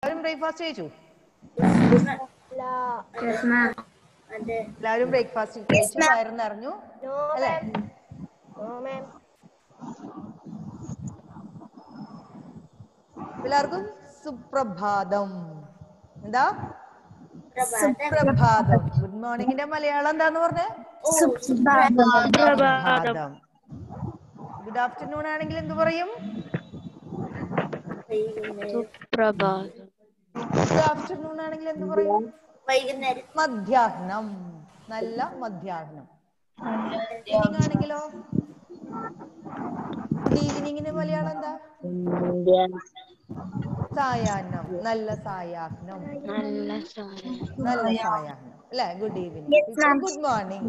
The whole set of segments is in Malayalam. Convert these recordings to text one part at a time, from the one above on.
എല്ലാവരും ബ്രേക്ക്ഫാസ്റ്റ് കഴിച്ചു യെസ് മാം അതെ എല്ലാവരും ബ്രേക്ക്ഫാസ്റ്റ് കഴിച്ചു വയറ് നിറഞ്ഞു നോ അല്ലേ മാം നോ മാം എല്ലാവർക്കും സുപ്രഭാതം എന്താ പ്രഭാതം സുപ്രഭാതം ഗുഡ് മോർണിംഗിന്റെ മലയാളം എന്താന്ന് പറഞ്ഞേ സുപ്രഭാതം ഗുഡ് ആഫ്റ്റർനൂൺ ആണെങ്കിൽ എന്ത് പറയും സുപ്രഭാതം ഗുഡ് ആഫ്റ്റർനൂൺ ആണെങ്കിൽ എന്ത് പറയും വൈകുന്നേരം മധ്യാഹ്നം നല്ല മധ്യാഹ്നം ഈവനിങ് ആണെങ്കിലോ ഗുഡ് ഈവനിങ്ങിന് മലയാളം എന്താ സായാഹ്നം നല്ല സായാഹ്നം നല്ല സായം നല്ല സായാഹ്നം അല്ലെ ഗുഡ് ഈവനിങ് ഗുഡ് മോർണിംഗ്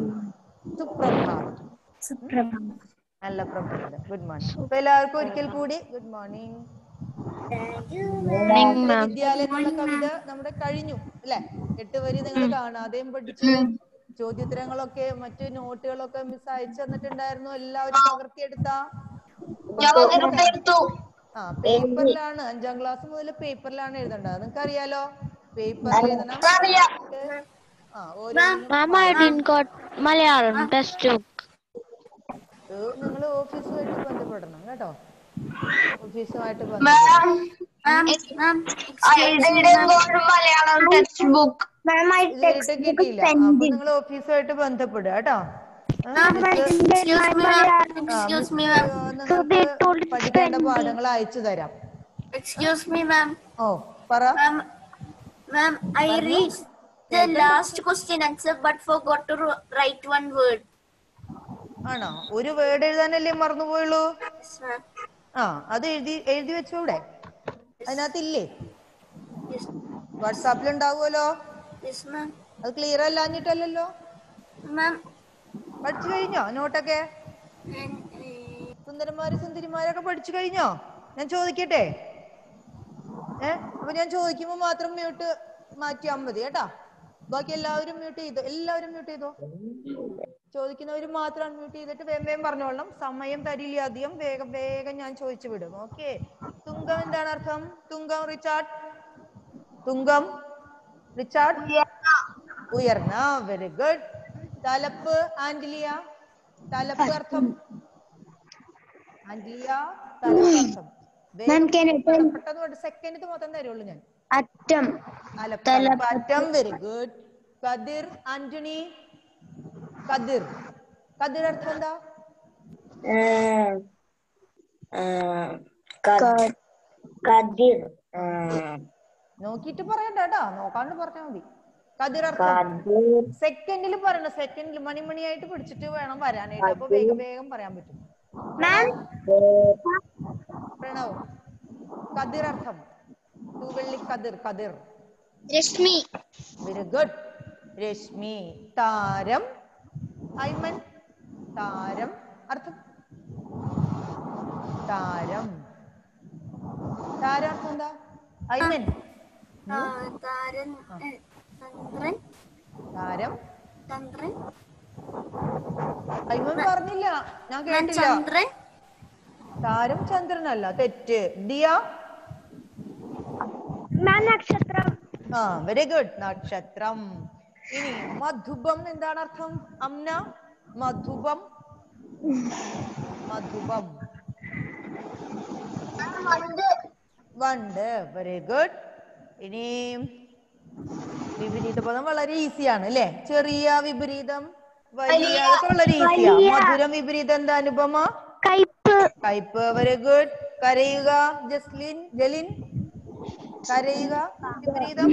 സുപ്രഭാതം നല്ല പ്രഭാതം ഗുഡ് മോർണിംഗ് അപ്പൊ എല്ലാവർക്കും ഒരിക്കൽ കൂടി good morning thank you morning ma'am വിദ്യാലയം എന്നുള്ള കവിത നമ്മുടെ കഴിഞ്ഞു അല്ലെ എട്ട് വരി നിങ്ങൾ കാണാതെയും പഠിച്ചു ചോദ്യോത്തരങ്ങളൊക്കെ മറ്റു നോട്ടുകളൊക്കെ മിസ് അയച്ചു തന്നിട്ടുണ്ടായിരുന്നു എല്ലാവരും പകർത്തിയെടുത്താ ആ പേപ്പറിലാണ് അഞ്ചാം ക്ലാസ് മുതൽ പേപ്പറിലാണ് എഴുതേണ്ടത് നിങ്ങൾക്ക് അറിയാലോ പേപ്പറിൽ എഴുതണം ആ ഓരോ ma'am I didn't got Malayalam text book നിങ്ങൾ ഓഫീസുമായിട്ട് ബന്ധപ്പെടണം കേട്ടോ ഓഫീസുമായിട്ട് ബന്ധപ്പെടണം മലയാളം ടെക്സ്റ്റ് ബുക്ക് ഇതുവരെയായിട്ടും കിട്ടിയില്ല അപ്പൊ നിങ്ങൾ ഓഫീസുമായിട്ട് ബന്ധപ്പെടുക കേട്ടോ ആ, എക്സ്ക്യൂസ് മീ ആ, നിങ്ങൾക്ക് പഠിക്കേണ്ട പാഠങ്ങൾ അയച്ചു തരാം എക്സ്ക്യൂസ് മീ മാം ഓ പറ ma'am ma'am I read the last question answer but forgot to write one word ആണോ ഒരു വേർഡ് എഴുതാനല്ലേ മറന്നുപോയുള്ളൂ yes ma'am ആ അത് എഴുതി എഴുതി വെച്ചൂടെ അതിനകത്തില്ലേ yes വാട്സാപ്പിൽ ഉണ്ടാവുമല്ലോ yes ma'am അത് ക്ലിയർ അല്ലാഞ്ഞിട്ടല്ലല്ലോ ma'am പഠിച്ചു കഴിഞ്ഞോ നോട്ടൊക്കെ and uh, സുന്ദരന്മാര് സുന്ദരിമാരൊക്കെ പഠിച്ചു കഴിഞ്ഞോ ഞാൻ ചോദിക്കട്ടെ ഏ അപ്പൊ ഞാൻ ചോദിക്കുമ്പോ മാത്രം മ്യൂട്ട് മാറ്റിയാൽ മതി കേട്ടാ ബാക്കി എല്ലാവരും മ്യൂട്ട് ചെയ്തു എല്ലാവരും മ്യൂട്ട് ചെയ്തോ ചോദിക്കുന്നവര് മാത്രം മ്യൂട്ട് ചെയ്തിട്ട് വേഗം വേഗം പറഞ്ഞോളണം സമയം തരില്ല അധികം വേഗം വേഗം ഞാൻ ചോദിച്ചു വിടും ഓക്കെ തുങ്കം എന്താണ് അർത്ഥം തുങ്കം റിച്ചാർഡ് തുങ്കം റിച്ചാർഡ് ഉയർന്ന വെരി ഗുഡ് തലപ്പ് ആന്റിലിയ തലപ്പ് അർത്ഥം ആന്റിലിയ തലപ്പ് അർത്ഥം വേഗം പെട്ടെന്ന് സെക്കൻഡ് മൊത്തം തരുള്ളൂ ഞാൻ അറ്റം അല്ല തലപ്പറ്റം വെരി ഗുഡ് കതിർ ആന്റണി കതിർ കതിർ അർത്ഥം എന്താ കതിർ നോക്കിയിട്ട് പറയണ്ട കേട്ടോ നോക്കാണ്ട് പറഞ്ഞാൽ മതി കതിർ അർത്ഥം സെക്കൻഡിൽ പറയണം സെക്കൻഡിൽ മണിമണിയായിട്ട് പിടിച്ചിട്ട് വേണം വരാനായിട്ട് അപ്പൊ വേഗം വേഗം പറയാൻ പറ്റും പ്രണവ് കതിർ അർത്ഥം തൂവെള്ളി കതിർ കതിർ രശ്മി വെരി ഗുഡ് രശ്മി താരം ഐമൻ താരം അർത്ഥം താരം താരം അർത്ഥം എന്താ ഐമൻ താരൻ eh, ചന്ദ്രൻ താരം ചന്ദ്രൻ ഐമൻ പറഞ്ഞില്ല ഞാൻ മാം കേട്ടില്ല ചന്ദ്രൻ താരം ചന്ദ്രനല്ല തെറ്റ് ദിയ നക്ഷത്രം ആ വെരി ഗുഡ് നക്ഷത്രം ഇനി മധുബം എന്താണ് അർത്ഥം അമ്ന മധുബം മധുബം വണ്ട് വെരി ഗുഡ് ഇനി വിപരീത പദം വളരെ ഈസിയാണ് അല്ലേ ചെറിയ വിപരീതം വലിയ അതൊക്കെ വളരെ ഈസിയാ മധുരം വിപരീതം എന്താ അനുപമ കയ്പ് കയ്പ് വെരി ഗുഡ് കരയുക ജസ്ലിൻ ജലിൻ കരയുക വിപരീതം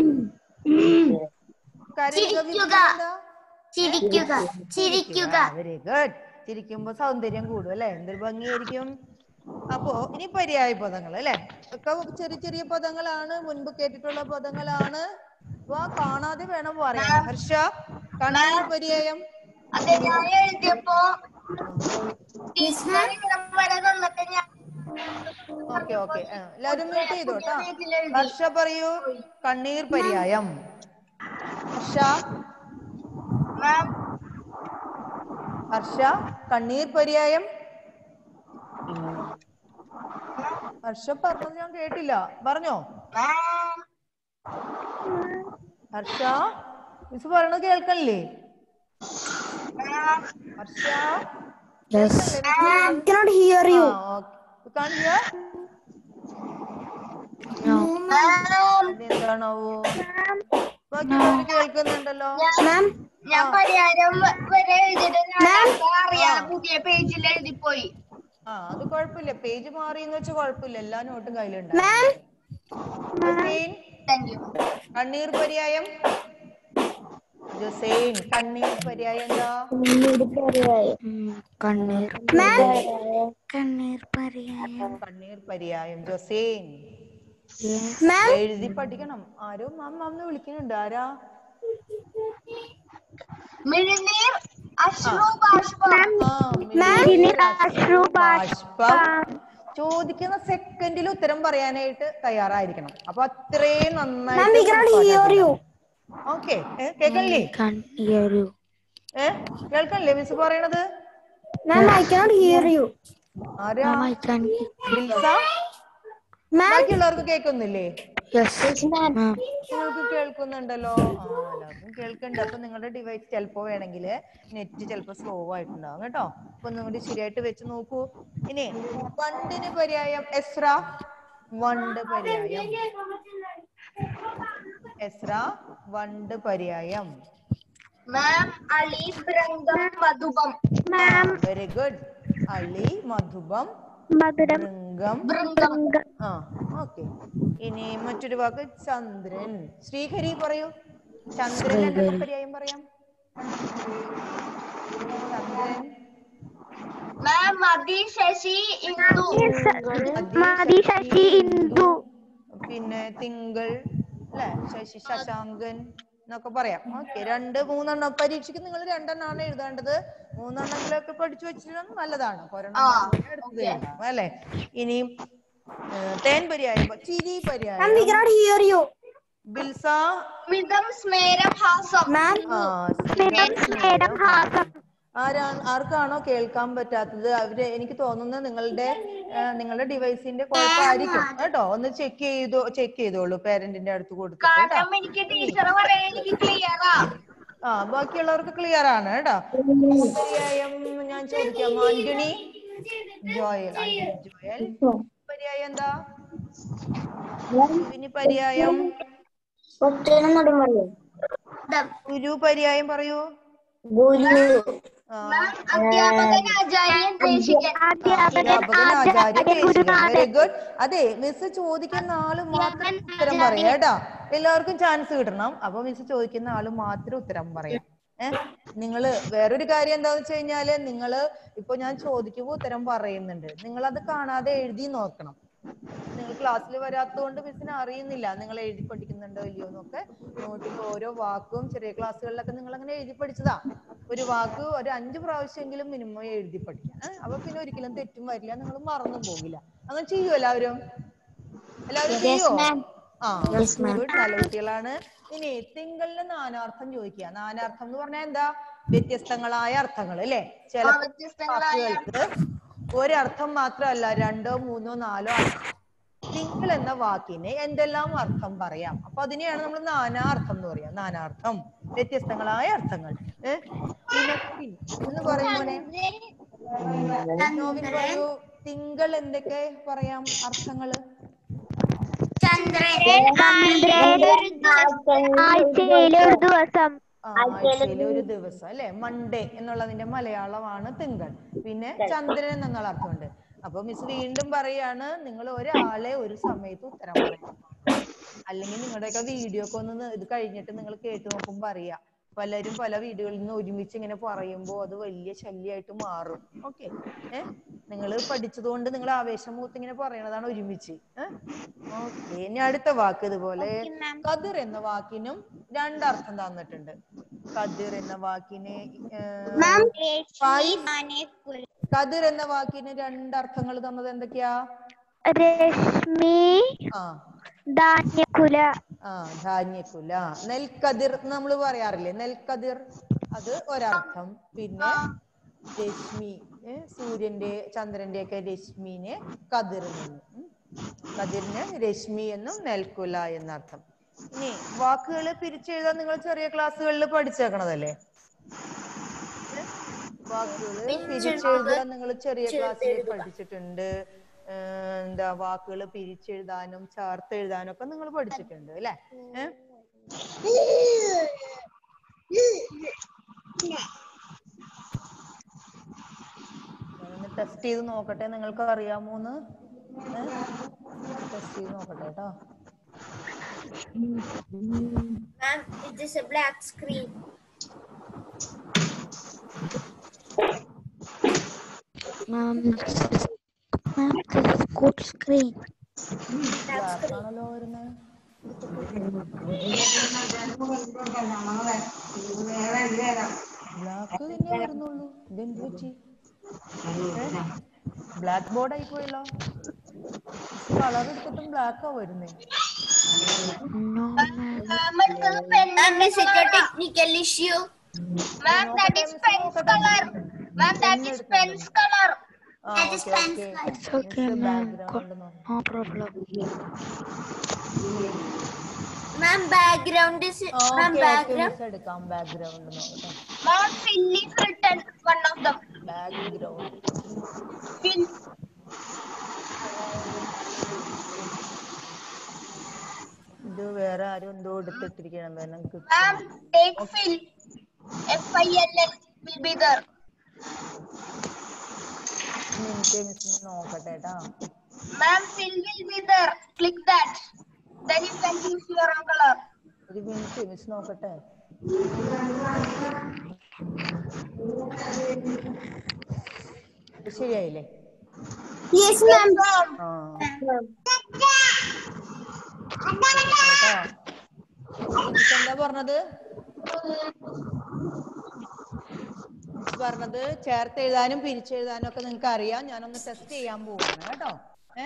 കരയുക വിപരീതം എന്താ ചിരിക്കുക ചിരിക്കുക വെരി ഗുഡ് ചിരിക്കുമ്പോ സൗന്ദര്യം കൂടും അല്ലെ എന്തൊരു ഭംഗിയായിരിക്കും അപ്പോ ഇനി പര്യായ പദങ്ങൾ അല്ലെ ഒക്കെ ചെറിയ ചെറിയ പദങ്ങളാണ് മുൻപ് കേട്ടിട്ടുള്ള പദങ്ങളാണ് അപ്പൊ ആ കാണാതെ വേണം പറയാൻ ഹർഷ കണ്ണൂർ പര്യായം അതെ ഞാൻ എഴുതിയപ്പോ ടീച്ചർ വരെ തന്നിട്ട് ഞാൻ ഓക്കെ ഓക്കെ എല്ലാവരും മ്യൂട്ട് ചെയ്തോ കേട്ടോ ഹർഷ പറയൂ കണ്ണീർ പര്യായം ഹർഷ മാം ഹർഷ കണ്ണീർ പര്യായം ഹർഷ പറഞ്ഞത് ഞാൻ കേട്ടില്ല പറഞ്ഞോ മാം ഹർഷ മിസ് പറയണത് കേൾക്കണില്ലേ Harsh Yes. I cannot hear you. കാണില്ല No. എന്താണാവോ ബാക്കിയുള്ളവര് കേൾക്കുന്നുണ്ടല്ലോ Ma'am, ഞാൻ പരിഹാരം വരെ എഴുതിയിട്ട് അറിയാതെ പുതിയ പേജിൽ എഴുതിപ്പോയി ആ അത് കുഴപ്പമില്ല പേജ് മാറി എന്ന് വെച്ചാൽ കുഴപ്പമില്ല എല്ലാ നോട്ടും കയ്യിലുണ്ട് ma'am, ജസീൻ താങ്ക് യു കണ്ണീർ പര്യായം ജസീൻ കണ്ണീർ പര്യായം എന്താ ഉം, കണ്ണീർ കണ്ണീർ പര്യായം കണ്ണീർ പര്യായം ജസീൻ Yes. ma'am, എഴുതി പഠിക്കണം ആരോ മാം മാം എന്ന് വിളിക്കുന്നുണ്ട് ആരാ മിഴുനീർ അശ്രു ബാഷ്പം ആ, മിഴിനീർ അശ്രു ബാഷ്പം. ചോദിക്കുന്ന സെക്കൻഡിൽ ഉത്തരം പറയാനായിട്ട് തയ്യാറായിരിക്കണം അപ്പൊ അത്രയും ma'am, we cannot hear നന്നായിട്ട് you. ഓക്കെ കേൾക്കണില്ലേ കണ്ണീരു ഏ കേൾക്കണില്ലേ മിസ് പറയണത് ma'am, I cannot hear you. ആരാ I can ദിൽസ Ma'am, ബാക്കിയുള്ളവർക്ക് കേൾക്കുന്നില്ലേ yes ma'am നിങ്ങൾക്ക് കേൾക്കുന്നുണ്ടല്ലോ ആ എല്ലാവർക്കും കേൾക്കുന്നുണ്ട് അപ്പൊ നിങ്ങളുടെ ഡിവൈസ് ചിലപ്പോ വേണമെങ്കിൽ നെറ്റ് ചിലപ്പോ സ്ലോ ആയിട്ടുണ്ടാവും കേട്ടോ അപ്പൊ നിങ്ങൾ ശരിയായിട്ട് വെച്ച് നോക്കൂ ഇനി വണ്ടിന് പര്യായം എസ്ര വണ്ട് പര്യായം എസ്ര വണ്ട് പര്യായം മാം അലി ബ്രംഗം മധുബം വെരി ഗുഡ് അളി മധുബം മധുരം ഭൃംഗം ബൃംഗം ആ ഓക്കെ ഇനി മറ്റൊരു വാക്ക് ചന്ദ്രൻ ശ്രീഹരി പറയൂ ചന്ദ്രൻ എന്തൊക്കെ പര്യായം പറയാം ചന്ദ്രൻ മാം മതി ശശി ഇന്ദു മതി ശശി ഇന്ദു പിന്നെ തിങ്കൾ അല്ലെ ശശി ശശാങ്കൻ എന്നൊക്കെ പറയാം ഓക്കെ രണ്ട് മൂന്നെണ്ണം പരീക്ഷയ്ക്ക് നിങ്ങൾ രണ്ടെണ്ണമാണ് എഴുതേണ്ടത് മൂന്നെണ്ണമെങ്കിലൊക്കെ പഠിച്ചു വെച്ചിരുന്നത് നല്ലതാണ് അപ്പൊ ഒരെണ്ണം മാത്രമേ എടുത്തത് എഴുതാം അല്ലെ ഇനി ഏഹ്, തേൻ പര്യായം പ- ചിരി ma'am, we പര്യായം cannot hear you. ബിൽസ മിതം സ്മേരം ഹാസം Ma'am, ആ, സ്ഥിരം സ്നേഹം ഹാസം. ആരാ ആർക്കാണോ കേൾക്കാൻ പറ്റാത്തത് അവര് എനിക്ക് തോന്നുന്നത് നിങ്ങളുടെ ആ, നിങ്ങളുടെ ഡിവൈസിന്റെ കുഴപ്പമായിരിക്കും കേട്ടോ ഒന്ന് ചെക്ക് ചെയ്തോ ചെക്ക് ചെയ്തോളൂ പേരന്റിന്റെ അടുത്ത് കൊടുത്തിട്ട് കേട്ടോ കാരണം എനിക്ക് ടീച്ചർ പറയാൻ എനിക്ക് ക്ലിയറാ ആ ബാക്കിയുള്ളവർക്ക് ക്ലിയർ ആണ് കേട്ടോ പര്യായം ഞാൻ ചോദിക്കാം ആന്റണി ജോയൽ ആന്റണി ജോയൽ പര്യായം എന്താ ഇനി പര്യായം ഗുരു പര്യായം പറയൂ ആ അധ്യാപകൻ ആചാര്യൻ ദേശികൻ അധ്യാപകൻ ആചാര്യ വെരി ഗുഡ് അതെ മിസ് ചോദിക്കുന്ന ആള് മാത്രം ഉത്തരം പറയാം കേട്ടാ എല്ലാവർക്കും ചാൻസ് കിട്ടണം അപ്പൊ മിസ് ചോദിക്കുന്ന ആള് മാത്രം ഉത്തരം പറയാം ഏഹ് നിങ്ങള് വേറൊരു കാര്യം എന്താന്ന് വെച്ച് കഴിഞ്ഞാല് നിങ്ങള് ഇപ്പൊ ഞാൻ ചോദിക്കുമ്പോ ഉത്തരം പറയുന്നുണ്ട് നിങ്ങൾ അത് കാണാതെ എഴുതി നോക്കണം നിങ്ങൾ ക്ലാസ്സിൽ വരാത്തതുകൊണ്ട് മിസ്സിന് അറിയുന്നില്ല നിങ്ങൾ എഴുതി പഠിക്കുന്നുണ്ടോ ഇല്ലയോ എന്നൊക്കെ നോട്ടിൽ ഓരോ വാക്കും ചെറിയ ക്ലാസ്സുകളിലൊക്കെ നിങ്ങൾ അങ്ങനെ എഴുതി പഠിച്ചതാ ഒരു വാക്ക് ഒരു അഞ്ച് പ്രാവശ്യമെങ്കിലും മിനിമം എഴുതി പഠിക്കാം ഏഹ് അപ്പൊ പിന്നെ ഒരിക്കലും തെറ്റും വരില്ല നിങ്ങൾ മറന്നും പോകില്ല അങ്ങനെ ചെയ്യോ എല്ലാവരും എല്ലാവരും ചെയ്യോ ആ good നല്ല കുട്ടികളാണ് ഇനി തിങ്കളിന് നാനാർത്ഥം ചോദിക്കുക നാനാർത്ഥം എന്ന് പറഞ്ഞാൽ എന്താ വ്യത്യസ്തങ്ങളായ അർത്ഥങ്ങൾ അല്ലെ ചില വ്യത്യസ്തങ്ങളായ വാക്കുകൾക്ക് ഒരർത്ഥം മാത്രമല്ല രണ്ടോ മൂന്നോ നാലോ അർത്ഥം തിങ്കൾ എന്ന വാക്കിന് എന്തെല്ലാം അർത്ഥം പറയാം അപ്പൊ അതിനെയാണ് നമ്മൾ നാനാർത്ഥം എന്ന് പറയാം നാനാർത്ഥം വ്യത്യസ്തങ്ങളായ അർത്ഥങ്ങൾ ഏഹ് ഇനക്കിൻ എന്ന് പറയുമ്പോനെ നോവിൻ പറയൂ തിങ്കൾ എന്തൊക്കെ പറയാം അർത്ഥങ്ങള് ആഴ്ചയിലെ ഒരു ദിവസം ആ, ആഴ്ചയിലെ ഒരു ദിവസം അല്ലെ മൺഡേ എന്നുള്ളതിന്റെ മലയാളമാണ് തിങ്കൾ പിന്നെ ചന്ദ്രൻ എന്നുള്ള അർത്ഥമുണ്ട് അപ്പൊ മിസ് വീണ്ടും പറയാണ് നിങ്ങൾ ഒരാളെ ഒരു സമയത്ത് ഉത്തരം പറയണം അല്ലെങ്കിൽ നിങ്ങളുടെയൊക്കെ വീഡിയോ ഒക്കെ ഒന്ന് ഇത് കഴിഞ്ഞിട്ട് നിങ്ങൾ കേട്ട് നോക്കുമ്പോ അറിയാം പലരും പല വീടുകളിൽ നിന്ന് ഒരുമിച്ച് ഇങ്ങനെ പറയുമ്പോൾ അത് വലിയ ശല്യമായിട്ട് മാറും ഓക്കെ ഏഹ് നിങ്ങൾ പഠിച്ചതുകൊണ്ട് നിങ്ങൾ ആവേശം മൂത്ത് ഇങ്ങനെ പറയണതാണ് ഒരുമിച്ച് ഏഹ് ഓക്കെ ഇനി അടുത്ത വാക്ക് ഇതുപോലെ കതിർ എന്ന വാക്കിനും രണ്ടർത്ഥം തന്നിട്ടുണ്ട് കതിർ എന്ന വാക്കിന് ഏഹ്, ഫൈസ്. കതിർ എന്ന വാക്കിന് രണ്ടർത്ഥങ്ങൾ തന്നത് എന്തൊക്കെയാ രശ്മി ആ ധാന്യക്കുല ആ ധാന്യക്കുല നെൽക്കതിർ നമ്മൾ പറയാറില്ലേ നെൽക്കതിർ അത് ഒരർത്ഥം പിന്നെ രശ്മി ഏ, സൂര്യന്റെ ചന്ദ്രന്റെ ഒക്കെ രശ്മിനെ കതിർ എന്നും ഉം. കതിരിന് രശ്മി എന്നും നെൽക്കുല എന്നർത്ഥം ഇനി വാക്കുകൾ പിരിച്ചെഴുതാൻ നിങ്ങൾ ചെറിയ ക്ലാസ്സുകളിൽ പഠിച്ചേക്കണതല്ലേ വാക്കുകൾ പിരിച്ചെഴുതാൻ നിങ്ങൾ ചെറിയ ക്ലാസ്സിൽ പഠിച്ചിട്ടുണ്ട് ഏർ എന്താ വാക്കുകൾ പിരിച്ചെഴുതാനും ചേർത്തെഴുതാനും ഒക്കെ നിങ്ങൾ പഠിച്ചിട്ടുണ്ട് അല്ലേ ഏഹ് ഞാനൊന്ന് ടെസ്റ്റ് ചെയ്ത് നോക്കട്ടെ നിങ്ങൾക്ക് അറിയാമോന്ന് ടെസ്റ്റ് ചെയ്ത് നോക്കട്ടെ കേട്ടോ Ma'am, it is a black screen. Ma'am, this is, ma'am, this is good screen. Black ആണല്ലോ വരുന്നത് ബ്ലാക്ക് തന്നെ വരുന്നുള്ളൂ ഇതെന്ത് പറ്റി ബ്ലാക്ക് ബോർഡ് ആയി പോയല്ലോ കളർ എടുത്തിട്ടും ബ്ലാക്കാ വരുന്നേ No, ma'am. Ma'am, is it a technical issue? Ma'am, that is pen's color. Ma'am, that is pen's color. ആ That is okay pen's okay color. It's okay, ma'am. Background നോക്കാം No problem. Ma'am, background is ma'am background. എടുക്കാം ബാക്ക്ഗ്രൗണ്ട് നോക്കാം Ma'am, fill is written one of them. Background Fill. ഇത് വേറെ ആരും എന്തോ എടുത്തിട്ടിരിക്കണം തന്നെ Ma'am, take fill. F I L L will be there. Minute miss നോക്കട്ടെ കേട്ടാ Ma'am, fill will be there. Click that. Then you can choose your own color. ഒരു മിനിറ്റ് മിസ് നോക്കട്ടെ ഇത് ശരിയായില്ലേ Yes, ma'am. ആ കേട്ടോ മിസ് എന്താ പറഞ്ഞത് മിസ് പറഞ്ഞത് ചേർത്ത് എഴുതാനും പിരിച്ചെഴുതാനും ഒക്കെ നിങ്ങൾക്ക് അറിയാം ഞാനൊന്ന് ടെസ്റ്റ് ചെയ്യാൻ പോവാണ് കേട്ടോ ഏ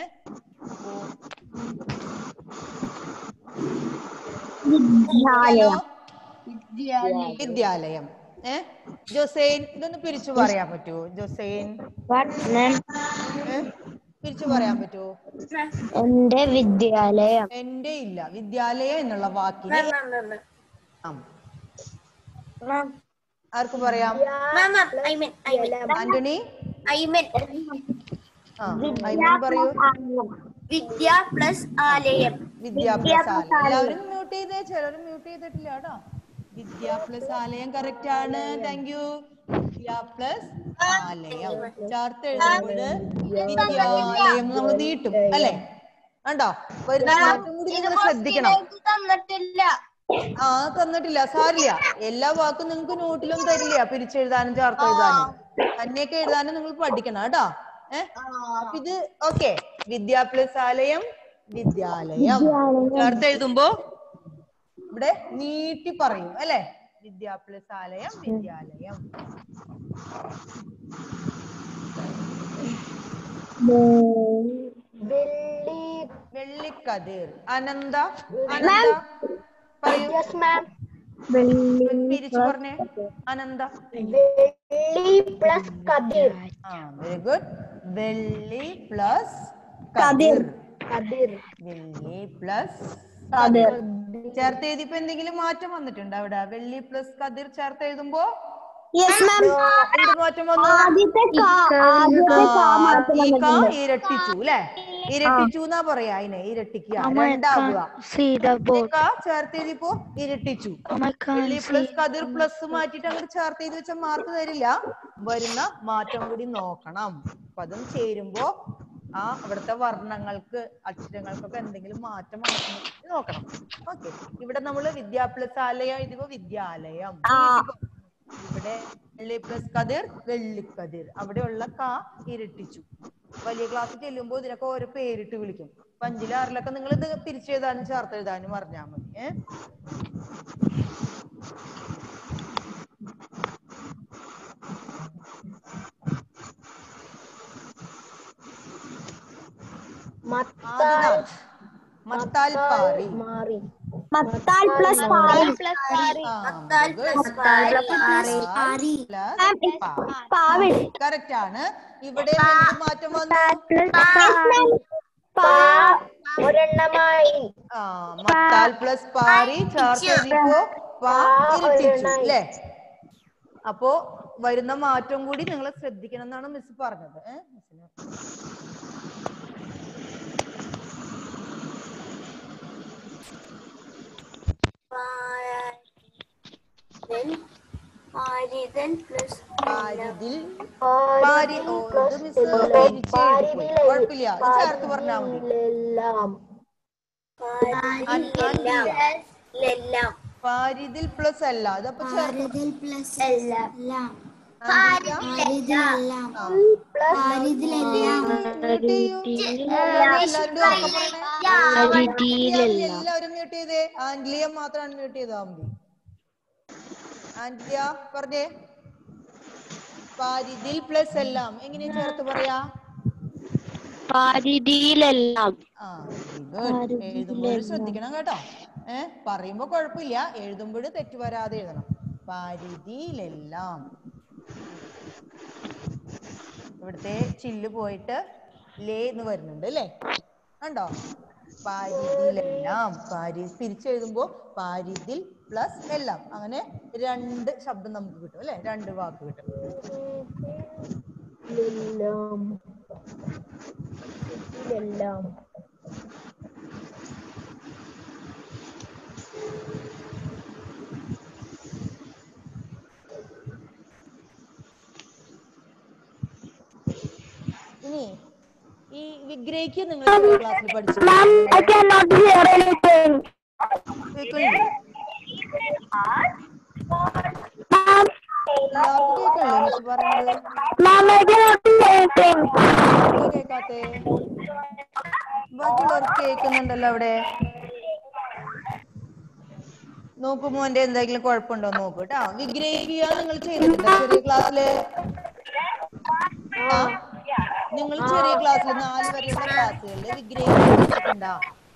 ഹലോ വിദ്യാലയം ഏ ജോസൈൻ ഇതൊന്ന് പിരിച്ചു പറയാൻ പറ്റുമോ ജോസൈൻ What, ma'am? ഏ? പിരിച്ചു പറയാൻ പറ്റുമോ എന്റെ വിദ്യാലയം എന്റെ ഇല്ല വിദ്യാലയം എന്നുള്ള വാക്കിന് Ma'am, ma'am, ma'am, ആം. ma'am. ആർക്ക് പറയാം Ma'am, ma'am, I mean, I mean, Antony I mean, ആ ഐമൻ പറയൂ Vidya plus Alayam. വിദ്യാഭ്യാസാലയം എല്ലാവരും മ്യൂട്ട് ചെയ്തേ ചിലരും മ്യൂട്ട് ചെയ്തിട്ടില്ല കേട്ടോ വിദ്യാ പ്ലസ് ആലയം കറക്റ്റ് ആണ് താങ്ക് യു വിദ്യാ പ്ലസ് ആലയം ചേർത്ത് എഴുതുന്നത് വിദ്യാലയം നമ്മൾ നീട്ടും അല്ലേ കണ്ടോ വരുന്ന മാറ്റം കൂടി നിങ്ങൾ ശ്രദ്ധിക്കണം ഇത് തന്നിട്ടില്ല. ആ തന്നിട്ടില്ല സാരില്ല എല്ലാ വാക്കും നിങ്ങൾക്ക് നോട്ടിലൊന്നും തരില്ല പിരിച്ചെഴുതാനും ചേർത്ത് എഴുതാനും തന്നെയൊക്കെ എഴുതാനും നിങ്ങൾ പഠിക്കണം കേട്ടോ ഏഹ് അപ്പൊ ഇത് ഓക്കെ വിദ്യാ പ്ലസ് ആലയം വിദ്യാലയം ചേർത്ത് എഴുതുമ്പോ ഇവിടെ നീട്ടി പറയും അല്ലെ വിദ്യാ പ്ലസ് ആലയം വിദ്യാലയം വെള്ളിക്കതിർ അനന്ത അനന്ത പറയൂ തിരിച്ചു പറഞ്ഞേ അനന്ത പ്ലസ് കതിർ ആ വെരി ഗുഡ് വെള്ളി പ്ലസ് കതിർ. കതിർ കതിർ വെള്ളി പ്ലസ് കതിർ. ചേർത്ത് എഴുതിയപ്പോ എന്തെങ്കിലും മാറ്റം വന്നിട്ടുണ്ടോ അവിടെ വെള്ളി പ്ലസ് കതിർ ചേർത്ത് എഴുതുമ്പോ യെസ് മാം എന്ത് മാറ്റം വന്നു ആദ്യത്തെ കാ ആദ്യത്തെ കാ ആ, മാറ്റം ഈ കാ വന്നിട്ടുണ്ട് ഇരട്ടിച്ചു അല്ലെ ഇരട്ടിച്ചു എന്നാ പറയാ അതിനെ ഇരട്ടിക്കുക Mama, I രണ്ടാവുക can't see the board. കാ ചേർത്ത് എഴുതിയപ്പോ ഇരട്ടിച്ചു Mama, I വെള്ളി can't പ്ലസ് see. കതിർ പ്ലസ് മാറ്റിട്ട് അങ്ങോട്ട് ചേർത്ത് ചെയ്ത് വെച്ചാൽ മാർക്ക് തരില്ല വരുന്ന മാറ്റം കൂടി നോക്കണം പദം ചേരുമ്പോ ആ അവിടുത്തെ വർണ്ണങ്ങൾക്ക് അക്ഷരങ്ങൾക്കൊക്കെ എന്തെങ്കിലും മാറ്റം വന്നിട്ടുണ്ടെങ്കിൽ നോക്കണം ഓക്കെ ഇവിടെ നമ്മള് വിദ്യാ പ്ലസ് ആലയം ഇതിപ്പോ വിദ്യാലയം ഇവിടെ വെള്ളി പ്ലസ് കതിർ വെള്ളിക്കതിർ അവിടെയുള്ള കാ ഇരട്ടിച്ചു വലിയ ക്ലാസ് ചെല്ലുമ്പോ ഇതിനൊക്കെ ഓരോ പേരിട്ട് വിളിക്കും അപ്പൊ അഞ്ചിലും ആറിലൊക്കെ നിങ്ങൾ ഇത് പിരിച്ചെഴുതാനും ചേർത്തെഴുതാനും പറഞ്ഞാൽ മതി ഏഹ് ആദിനാഥ് മത്താൽ പാറി മാറി മത്താൽ പ്ലസ് പാറി Mattal plus Pari. പാവിൾ കറക്റ്റ് ആണ് ഇവിടെ എന്ത് മാറ്റം വന്നു പാ ഒരെണ്ണമായി ആ മത്താൽ പ്ലസ് പാരി ചേർത്ത് എഴുതിയപ്പോ പാ ഇരട്ടിച്ചു അല്ലേ അപ്പോ വരുന്ന മാറ്റം കൂടി നിങ്ങൾ ശ്രദ്ധിക്കണം എന്നാണ് മിസ് പറഞ്ഞത് ഏഹ് മിസ്സിന് പാരിതൻ പ്ലസ് പാരിതിൽ പാരി ഓ ഇത് മിസ് തിരിച്ച് എഴുതിപ്പോയി കുഴപ്പമില്ല ഇത് ചേർത്ത് പറഞ്ഞാൽ മതി എല്ലാം അൻ- അൻവിയ. എല്ലാം പാരിതിൽ പ്ലസ് അല്ല അതപ്പോ ചേർത്ത് എല്ലാം പാരിതിലെല്ലാം ആ. പരിധിയിലെല്ലാം എല്ലാവരും മ്യൂട്ട് ചെയ്തേ ആന്റിലിയ മാത്രമാണ് മ്യൂട്ട് ചെയ്താ മതി ആന്റിലിയ പറഞ്ഞേ പാരിതിൽ പ്ലസ് എല്ലാം എങ്ങനെയാ ചേർത്ത് പറയാ പരിധിയിലെല്ലാം ആ ഗുഡ് എഴുതുമ്പോൾ ശ്രദ്ധിക്കണം കേട്ടോ ഏ പറയുമ്പോ കുഴപ്പമില്ല എഴുതുമ്പോൾ തെറ്റ് വരാതെ എഴുതണം പരിധിയിലെല്ലാം ഇവിടുത്തെ ചില്ല് പോയിട്ട് ലേ എന്ന് വരുന്നുണ്ട് അല്ലേ കണ്ടോ പാരിതിലെല്ലാം പാരി തിരിച്ചെഴുതുമ്പോ പാരിതിൽ പ്ലസ് എല്ലാം അങ്ങനെ രണ്ട് ശബ്ദം നമുക്ക് കിട്ടും അല്ലെ രണ്ട് വാക്ക് കിട്ടും എല്ലാം എല്ലാം ഇനി ഈ വിഗ്രഹിക്ക് നിങ്ങൾ ചെറിയ ക്ലാസ്സിൽ പഠിച്ചു I cannot hear anything. കേൾക്കുന്നില്ലേ Ma'am, എല്ലാവർക്കും കേൾക്കണില്ലേ മിസ് പറയുന്നത് ma'am, I cannot hear anything. എന്താ കേൾക്കാത്തെ ബാക്കിയുള്ളവർക്ക് കേൾക്കുന്നുണ്ടല്ലോ അവിടെ നോക്കൂ മോന്റെ എന്തെങ്കിലും കുഴപ്പമുണ്ടോ എന്ന് നോക്കൂ കേട്ടോ വിഗ്രഹിക്കുക നിങ്ങൾ ചെയ്തിട്ടുണ്ടോ ചെറിയ ക്ലാസ്സില് ആ നിങ്ങൾ ചെറിയ ക്ലാസ്സിൽ നാല് വരെയുള്ള ക്ലാസ്സുകളിൽ വിഗ്രഹിക്കുന്നുണ്ടോ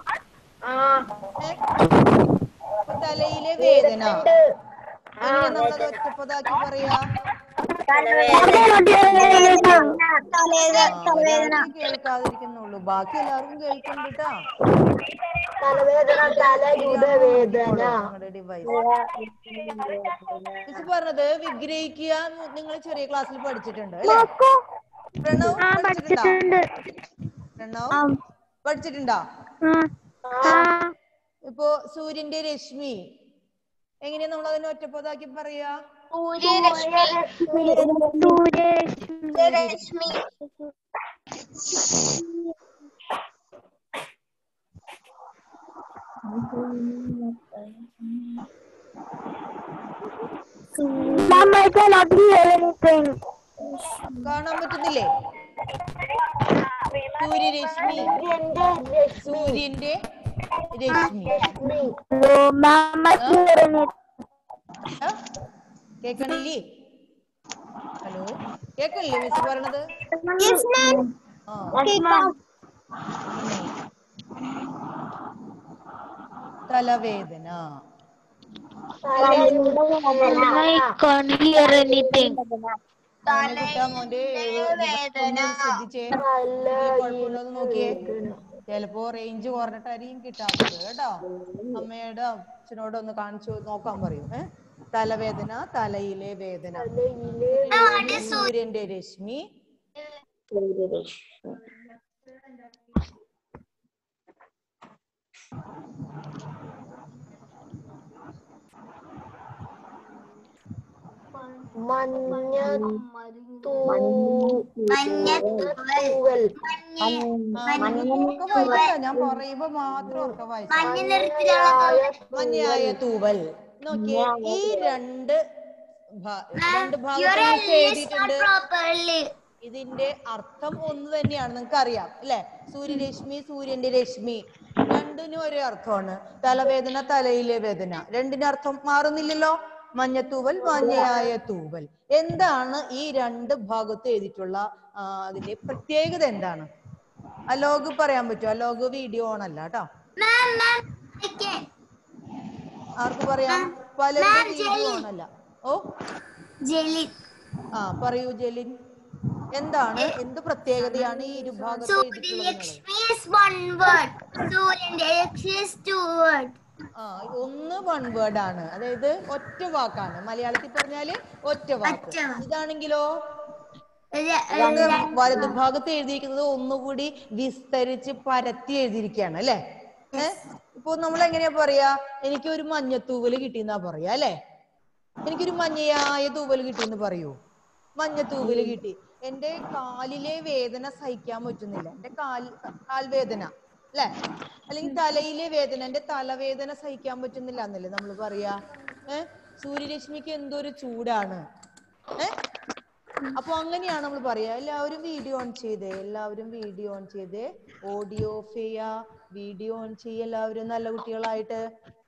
അപ്പൊ തലയിലെ വേദന എങ്ങനെ നമ്മളത് ഒറ്റപ്പതാക്കി പറയാ I cannot hear anything. ആ, ഒരാൾക്ക് കേൾക്കാതിരിക്കുന്നുള്ളൂ ബാക്കി എല്ലാവർക്കും കേൾക്കുന്നുണ്ട് കേട്ടോ തലവേദന തലയുടെ വേദന നിങ്ങളുടെ ഡിവൈസ് മിസ് പറഞ്ഞത് വിഗ്രഹിക്കുക നിങ്ങൾ ചെറിയ ക്ലാസ്സിൽ പഠിച്ചിട്ടുണ്ട് അല്ലേ പ്രണവ് പഠിച്ചിട്ടുണ്ടോ പ്രണവ് പഠിച്ചിട്ടുണ്ടോ ഇപ്പോ സൂര്യന്റെ രശ്മി എങ്ങനെയാ നമ്മൾ അതിനെ ഒറ്റപ്പതാക്കി പറയാ സൂര്യരശ്മി Rashmi Ma'am, I cannot hear anything. കാണാൻ പറ്റുന്നില്ലേ സൂര്യരശ്മി സൂര്യന്റെ Rashmi No, ma'am, I can't hear anything. ആ? കേക്കണില്ലേ ഹലോ കേക്കണില്ലേ മിസ് പറയണത് Yes, ma'am. ആ Yes, ma'am. തലവേദന I can't hear anything. മോനെ കുട്ടാ മോന്റെ ഒന്ന് ശ്രദ്ധിച്ചേ കുഴപ്പമുണ്ടോന്ന് നോക്കിയേ ചിലപ്പോ റേഞ്ച് കുറഞ്ഞിട്ടായിരിക്കും കിട്ടാത്തത് കേട്ടോ അമ്മയുടെ അച്ഛനോട് ഒന്ന് കാണിച്ചു നോക്കാൻ പറയൂ ഏ തലവേദന തലയിലെ വേദന സൂര്യന്റെ രശ്മി മഞ്ഞ മഞ്ഞത്തൂവൽ ആ, നിങ്ങൾക്ക് ഉറക്കം വായിക്കണ്ട. ഞാൻ പറയുമ്പോ മാത്രം ഉറക്കം വായിച്ചു മഞ്ഞ നിറത്തിലുള്ള മഞ്ഞയായ തൂവൽ നോക്കിയേ ഈ രണ്ട് ഭാ- രണ്ട് Your ഭാഗത്ത് L is not എഴുതിയിട്ടുണ്ട് properly. ഇതിന്റെ അർത്ഥം ഒന്ന് തന്നെയാണ് നിങ്ങൾക്ക് അറിയാം അല്ലെ സൂര്യരശ്മി സൂര്യന്റെ രശ്മി രണ്ടിനും ഒരേ അർത്ഥമാണ് തലവേദന തലയിലെ വേദന രണ്ടിന്റെ അർത്ഥം മാറുന്നില്ലല്ലോ മഞ്ഞത്തൂവൽ മഞ്ഞയായ തൂവൽ എന്താണ് ഈ രണ്ട് ഭാഗത്ത് എഴുതിയിട്ടുള്ള ആ, അതിന്റെ പ്രത്യേകത എന്താണ് അലോഗ് പറയാൻ പറ്റുമോ അലോഗ് വീഡിയോ ഓൺ അല്ല കേട്ടോ Ma'am, ma'am, I can. ആർക്ക് പറയാം പലരുടെ വീഡിയോ ഓൺ അല്ല ഓ Jelly. ആ പറയൂ ജലിൻ എന്താണ് എന്ത് പ്രത്യേകതയാണ് ഈ ഇരുഭാഗത്ത് എഴുതിയിട്ടുള്ളത് എന്നുള്ളത്? Suryalakshmi is one word. Suryalakshmi is two words. ആ ഒന്ന് വൺ വേർഡ് ആണ് അതായത് ഒറ്റ വാക്കാണ് മലയാളത്തിൽ പറഞ്ഞാല് ഒറ്റ വാക്ക് ഒറ്റ വാക്ക്. ഇതാണെങ്കിലോ ര- ഇത് വലതുഭാഗത്ത് എഴുതിയിരിക്കുന്നത് ഒന്നുകൂടി വിസ്തരിച്ച് പരത്തി എഴുതിയിരിക്കുകയാണ് അല്ലെ ഏഹ് ഇപ്പൊ നമ്മൾ എങ്ങനെയാ പറയാ എനിക്ക് ഒരു മഞ്ഞത്തൂവല് കിട്ടിയെന്നാ പറയാ അല്ലെ എനിക്കൊരു മഞ്ഞയായ തൂവല് കിട്ടിയെന്ന് പറയൂ മഞ്ഞത്തൂവല് കിട്ടി എന്റെ കാലിലെ വേദന സഹിക്കാൻ പറ്റുന്നില്ല എന്റെ കാൽ കാൽവേദന അല്ലെ അല്ലെങ്കിൽ തലയിലെ വേദന എന്റെ തലവേദന സഹിക്കാൻ പറ്റുന്നില്ല എന്നല്ലേ നമ്മൾ പറയാ ഏഹ് സൂര്യരശ്മിക്ക് എന്തൊരു ചൂടാണ് ഏഹ് അപ്പൊ അങ്ങനെയാണ് നമ്മൾ പറയാ എല്ലാവരും വീഡിയോ ഓൺ ചെയ്തേ എല്ലാവരും വീഡിയോ ഓൺ ചെയ്തേ ഓഡിയോ ഓഫ് ചെയ്യാ വീഡിയോ ഓൺ ചെയ്യ എല്ലാവരും നല്ല കുട്ടികളായിട്ട്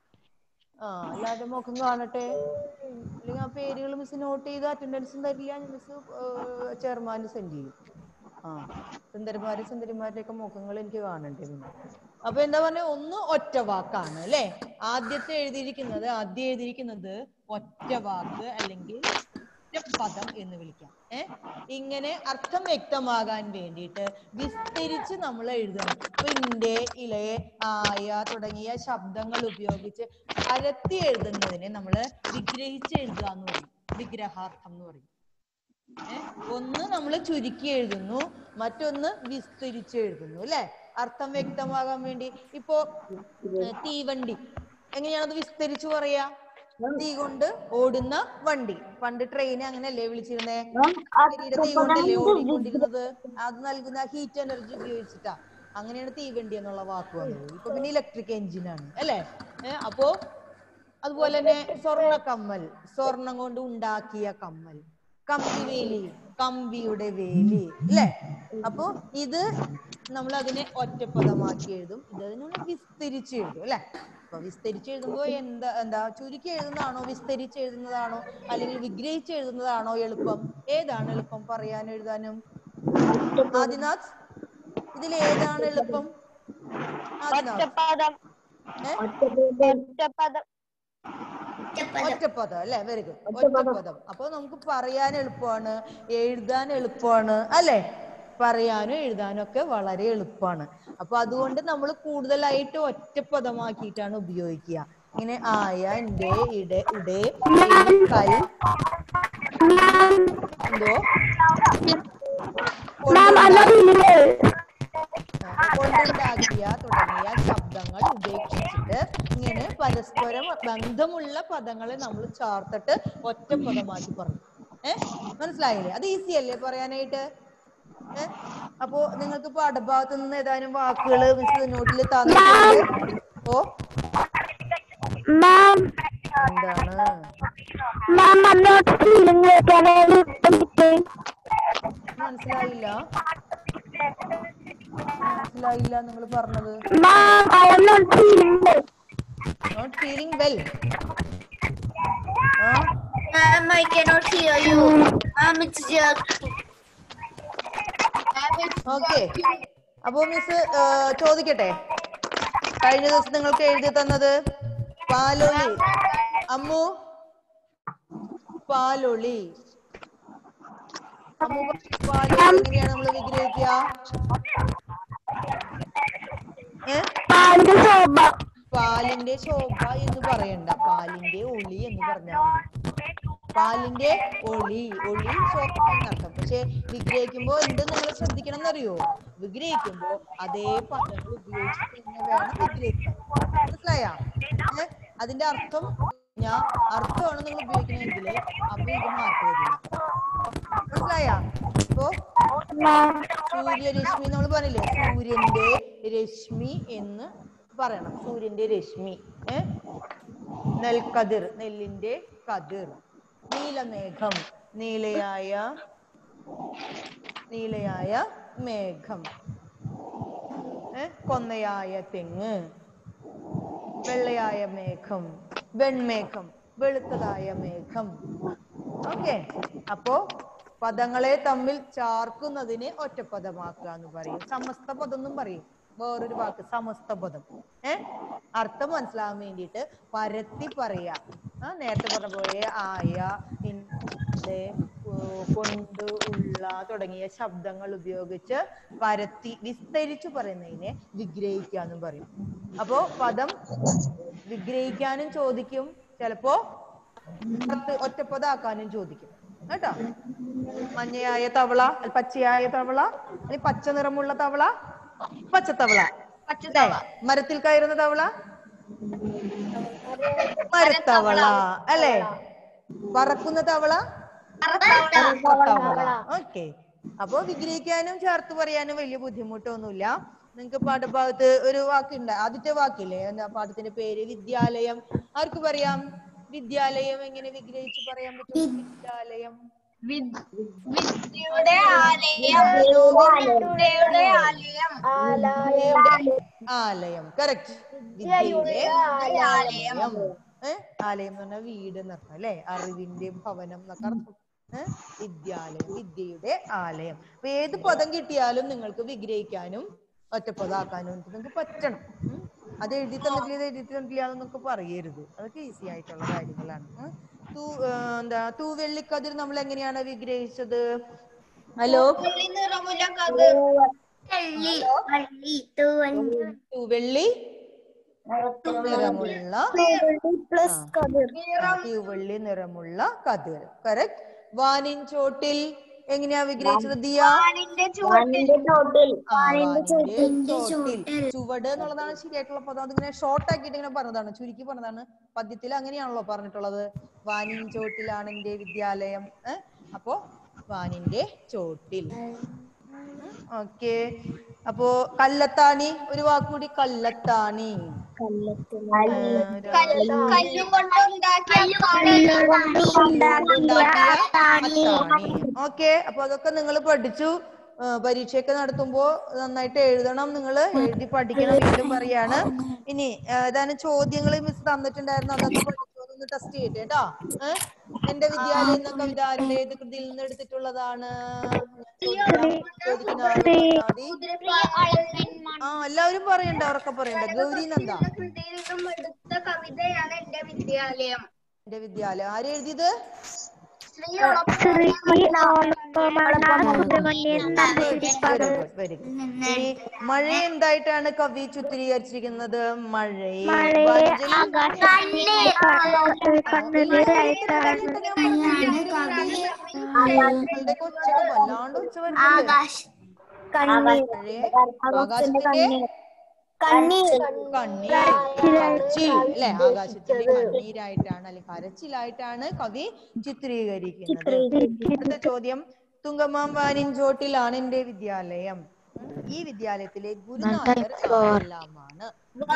ആ എല്ലാവരുടെ മുഖം കാണട്ടെ അല്ലെങ്കിൽ ആ പേരുകൾ മിസ് നോട്ട് ചെയ്ത് അറ്റൻഡൻസും തരില്ല മിസ് ചെയർമാന് സെൻഡ് ചെയ്യും ആ സുന്ദരന്മാരും സുന്ദരിമാരുടെയൊക്കെ മുഖങ്ങൾ എനിക്ക് കാണണ്ടേ പിന്നെ അപ്പൊ എന്താ പറഞ്ഞ ഒന്ന് ഒറ്റ വാക്കാണ് അല്ലെ ആദ്യത്തെ എഴുതിയിരിക്കുന്നത് ആദ്യം എഴുതിയിരിക്കുന്നത് ഒറ്റ വാക്ക് അല്ലെങ്കിൽ ഒറ്റ പദം എന്ന് വിളിക്കാം ഏ ഇങ്ങനെ അർത്ഥം വ്യക്തമാകാൻ വേണ്ടിയിട്ട് വിസ്തരിച്ച് നമ്മൾ എഴുതണം ഇപ്പൊ ഇന്റെ ഇലയെ ആയ തുടങ്ങിയ ശബ്ദങ്ങൾ ഉപയോഗിച്ച് പരത്തി എഴുതുന്നതിനെ നമ്മൾ വിഗ്രഹിച്ച് എഴുതുക എന്ന് പറയും വിഗ്രഹാർത്ഥം എന്ന് പറയും ഏ? ഒന്ന് നമ്മൾ ചുരുക്കി എഴുതുന്നു മറ്റൊന്ന് വിസ്തരിച്ച് എഴുതുന്നു അല്ലെ അർത്ഥം വ്യക്തമാകാൻ വേണ്ടി ഇപ്പോ ഏ, തീവണ്ടി എങ്ങനെയാണത് വിസ്തരിച്ചു പറയാ തീ കൊണ്ട് ഓടുന്ന വണ്ടി പണ്ട് ട്രെയിൻ അങ്ങനെയല്ലേ വിളിച്ചിരുന്നേ ശരീരം തീ കൊണ്ടല്ലേ ഓടിക്കൊണ്ടിരുന്നത് അത് നൽകുന്ന ഹീറ്റ് എനർജി ഉപയോഗിച്ചിട്ടാ അങ്ങനെയാണ് തീവണ്ടി എന്നുള്ള വാക്ക് വന്നത് ഇപ്പൊ പിന്നെ ഇലക്ട്രിക് എഞ്ചിനാണ് അല്ലേ ഏ, അപ്പോ അതുപോലെ തന്നെ സ്വർണ്ണ കമ്മൽ സ്വർണം കൊണ്ട് ഉണ്ടാക്കിയ കമ്മൽ കമ്പിവേലി കമ്പിയുടെ വേലി അല്ലേ അപ്പൊ ഇത് നമ്മൾ അതിനെ ഒറ്റപ്പദമാക്കി എഴുതും ഇത് അതിനോട് വിസ്തരിച്ച് എഴുതും അല്ലെ അപ്പൊ വിസ്തരിച്ച് എഴുതുമ്പോ എന്താ എന്താ ചുരുക്കി എഴുതുന്നതാണോ വിസ്തരിച്ച് എഴുതുന്നതാണോ അല്ലെങ്കിൽ വിഗ്രഹിച്ച് എഴുതുന്നതാണോ എളുപ്പം ഏതാണ് എളുപ്പം പറയാനും എഴുതാനും ആദിനാഥ് ഇതിൽ ഏതാണ് എളുപ്പം ആദിനാഥ് ഒറ്റപ്പദം ഏ? ഒറ്റപ്പദം ഒറ്റപ്പദം. ഒറ്റപ്പദം അല്ലെ വെരി ഗുഡ് ഒറ്റപ്പദം അപ്പൊ നമുക്ക് പറയാൻ എളുപ്പമാണ് എഴുതാൻ എളുപ്പമാണ് അല്ലെ പറയാനും എഴുതാനും ഒക്കെ വളരെ എളുപ്പമാണ് അപ്പൊ അതുകൊണ്ട് നമ്മൾ കൂടുതലായിട്ട് ഒറ്റപ്പദമാക്കിയിട്ടാണ് ഉപയോഗിക്കുക ഇങ്ങനെ ആയ എന്റെ ഇടെ ഇടെ എലി, കൽ എന്തോ Ma'am, ano email? കൊണ്ടുണ്ടാക്കിയ തുടങ്ങിയ ശബ്ദങ്ങൾ ഉപേക്ഷിച്ചിട്ട് ഇങ്ങനെ പരസ്പരം ബന്ധമുള്ള പദങ്ങളെ നമ്മൾ ചേർത്തിട്ട് ഒറ്റ പദമാക്കി പറഞ്ഞു ഏ മനസ്സിലായില്ലേ അത് ഈസി അല്ലേ പറയാനായിട്ട് ഏ അപ്പോ നിങ്ങൾക്ക് പാഠഭാഗത്ത് നിന്ന് ഏതാനും വാക്കുകൾ മിസ് നോട്ടിൽ തന്നിട്ടുണ്ട് ഓ Ma'am, എന്താണ് ma'am, I'm not feeling well. Can I leave the meeting? മനസ്സിലായില്ല മനസ്സിലായില്ല നിങ്ങൾ പറഞ്ഞത് Ma'am, I am not feeling well. Not feeling well ആ Ma'am, I cannot hear you. Ma'am, it's jerky. Ma'am, it's okay അപ്പോ മിസ് ചോദിക്കട്ടെ കഴിഞ്ഞ ദിവസം നിങ്ങൾക്ക് എഴുതി തന്നത് പാലൊളി അമ്മു പാലൊളി അമ്മു പാലൊളി എങ്ങനെയാണ് നമ്മൾ വിഗ്രഹിക്കുക ഏ പാലിന്റെ ശോഭ പാലിന്റെ ശോഭ എന്ന് പറയണ്ട പാലിന്റെ ഒളി എന്ന് പറഞ്ഞാൽ മതി പാലിന്റെ ഒളി ഒളി ശോഭ എന്നർത്ഥം പക്ഷെ വിഗ്രഹിക്കുമ്പോ എന്ത് നിങ്ങൾ ശ്രദ്ധിക്കണം എന്നറിയോ വിഗ്രഹിക്കുമ്പോ അതേ പദങ്ങൾ ഉപയോഗിച്ചിട്ട് തന്നെ വേണം വിഗ്രഹിക്കാൻ മനസ്സിലായ ഏ? അതിന്റെ അർത്ഥം ഞാൻ അർത്ഥമാണ് നിങ്ങൾ ഉപയോഗിക്കണമെങ്കിൽ അപ്പൊ ഇത് മാർക്ക് വരില്ല മനസ്സിലായ ഇപ്പോ സൂര്യരശ്മി നമ്മൾ പറഞ്ഞില്ലേ സൂര്യന്റെ രശ്മി എന്ന് പറയണം സൂര്യന്റെ രശ്മി ഏ നെൽക്കതിർ നെല്ലിന്റെ കതിർ നീലമേഘം നീലയായ നീലയായ മേഘം ഏ കൊന്നയായ തെങ്ങ് വെള്ളയായ മേഘം വെൺമേഘം വെളുത്തതായ മേഘം ഓക്കെ അപ്പോ പദങ്ങളെ തമ്മിൽ ചാർക്കുന്നതിനെ ഒറ്റപ്പദമാക്കുക എന്ന് പറയും സമസ്ത പദം എന്നും പറയും വേറൊരു വാക്ക് സമസ്ത പദം ഏ അർത്ഥം മനസ്സിലാവാൻ വേണ്ടിയിട്ട് പരത്തി പറയാ ആ നേരത്തെ പറഞ്ഞ പോലെ ആയ ഇന്റെ ഏർ കൊണ്ട് ഉള്ള തുടങ്ങിയ ശബ്ദങ്ങൾ ഉപയോഗിച്ച് പരത്തി വിസ്തരിച്ചു പറയുന്നതിനെ വിഗ്രഹിക്കാന്നും പറയും അപ്പോ പദം വിഗ്രഹിക്കാനും ചോദിക്കും ചിലപ്പോ പത്ത് ഒറ്റപ്പതാക്കാനും ചോദിക്കും കേട്ടോ മഞ്ഞയായ തവള അല്ല പച്ചയായ തവള അല്ലെങ്കിൽ പച്ച നിറമുള്ള തവള പച്ചത്തവള അല്ലേ? മരത്തിൽ കയറുന്ന തവള മരത്തവള അല്ലേ പറക്കുന്ന തവള തവള ഓക്കെ അപ്പൊ വിഗ്രഹിക്കാനും ചേർത്ത് പറയാനും വലിയ ബുദ്ധിമുട്ടൊന്നുമില്ല നിങ്ങക്ക് പാഠഭാഗത്ത് ഒരു വാക്കുണ്ട് ആദ്യത്തെ വാക്കില്ലേ എന്താ പാഠത്തിന്റെ പേര് വിദ്യാലയം ആർക്ക് പറയാം വിദ്യാലയം എങ്ങനെ വിഗ്രഹിച്ച് പറയാൻ പറ്റും വിദ്യാലയം വിദ്യയുടെ ആലയം വിദ്യയുടെ ആലയം ആലയം ആലയം കറക്റ്റ് വിദ്യയുടെ ആലയം ഏ ആലയം എന്ന് പറഞ്ഞാൽ വീട് എന്നർത്ഥം അല്ലെ അറിവിന്റെ ഭവനം എന്നൊക്കെ അർത്ഥം ഏ വിദ്യാലയം വിദ്യയുടെ ആലയം അപ്പൊ ഏത് പദം കിട്ടിയാലും നിങ്ങൾക്ക് വിഗ്രഹിക്കാനും ഒറ്റപ്പദാക്കാനും നിങ്ങൾക്ക് പറ്റണം ഉം. അത് എഴുതി തന്നിട്ടില്ല ഇത് എഴുതി തന്നിട്ടില്ല എന്നൊക്കെ പറയരുത് അതൊക്കെ ഈസി ആയിട്ടുള്ള കാര്യങ്ങളാണ് ഉം. തൂ ഏ, എന്താ തൂവെള്ളിക്കതിർ നമ്മൾ എങ്ങനെയാണ് വിഗ്രഹിച്ചത് ഹലോ വെള്ളി നിറമുല കതിർ വെള്ളി വെള്ളി തൂവഞ്ഞു തൂവെള്ളി നിറമുള്ള പ്ലസ് കതിർ ആ, തൂവെള്ളി നിറമുള്ള കതിർ കറക്റ്റ് വാനിൻ ചോട്ടിൽ എങ്ങനെയാ വിഗ്രഹിച്ചത് ദിയ വാനിന്റെ ചുവട്ടിൽ ആ, വാനിന്റെ ചോട്ടിൽ ചുവട് എന്നുള്ളതാണ് ശരിയായിട്ടുള്ള പദം അതിങ്ങനെ ഷോർട്ട് ആക്കിയിട്ട് ഇങ്ങനെ പറഞ്ഞതാണ് ചുരുക്കി പറഞ്ഞതാണ് പദ്യത്തിൽ അങ്ങനെയാണല്ലോ പറഞ്ഞിട്ടുള്ളത് വാനിൻ ചോട്ടിലാണ് എന്റെ വിദ്യാലയം ഏഹ് അപ്പോ വാനിന്റെ ചോട്ടിൽ ഓക്കെ അപ്പോ കല്ലത്താണി ഒരു വാക്കുകൂടി കല്ലത്താണി കല്ലും കൊണ്ടുണ്ടാക്കിയ ഓക്കെ അപ്പൊ അതൊക്കെ നിങ്ങൾ പഠിച്ചു ആ, പരീക്ഷയൊക്കെ നടത്തുമ്പോ നന്നായിട്ട് എഴുതണം നിങ്ങൾ എഴുതി പഠിക്കണം വീണ്ടും പറയാണ് ഇനി ആ, ഏതാനും ചോദ്യങ്ങൾ മിസ് തന്നിട്ടുണ്ടായിരുന്നു അതൊക്കെ പഠിച്ചോന്ന് ടെസ്റ്റ് ചെയ്യട്ടെ കേട്ടോ ഏഹ് എന്റെ വിദ്യാലയം എന്ന കവിത ആരുടെ ഏത് കൃതിയിൽ നിന്ന് എടുത്തിട്ടുള്ളതാണ് ചോദിക്കാം. ചോദിക്കുന്ന ആള് പറഞ്ഞാ മതി. ആ എല്ലാവരും പറയണ്ട അവരൊക്കെ പറയണ്ട ഗൗരി നന്ദ കൃതിയിൽ നിന്നും എടുത്ത കവിതയാണ് എന്റെ വിദ്യാലയം എന്റെ വിദ്യാലയം ആര് എഴുതിയത് Sree very good very good ഇനി മഴ എന്തായിട്ടാണ് കവി ചിത്രീകരിച്ചിരിക്കുന്നത് മഴയെ വഞ്ചന- നിങ്ങളുടെ കൊച്ചൊക്കെ വല്ലാണ്ട് ഉച്ച വരുന്നുണ്ട് മഴയെ ആകാശത്തിന്റെ കണ്ണീർ കരച്ചിൽ അല്ലെ ആകാശത്തിന്റെ കണ്ണീരായിട്ടാണ് അല്ലെങ്കിൽ കരച്ചിലായിട്ടാണ് കവി ചിത്രീകരിക്കുന്നത് അടുത്ത ചോദ്യം തുങ്കമാം വാനിൻ ചോട്ടിലാണ് എന്റെ വിദ്യാലയം ഉം. ഈ വിദ്യാലയത്തിലെ ഗുരുനാഥർ ആരെല്ലാമാണ്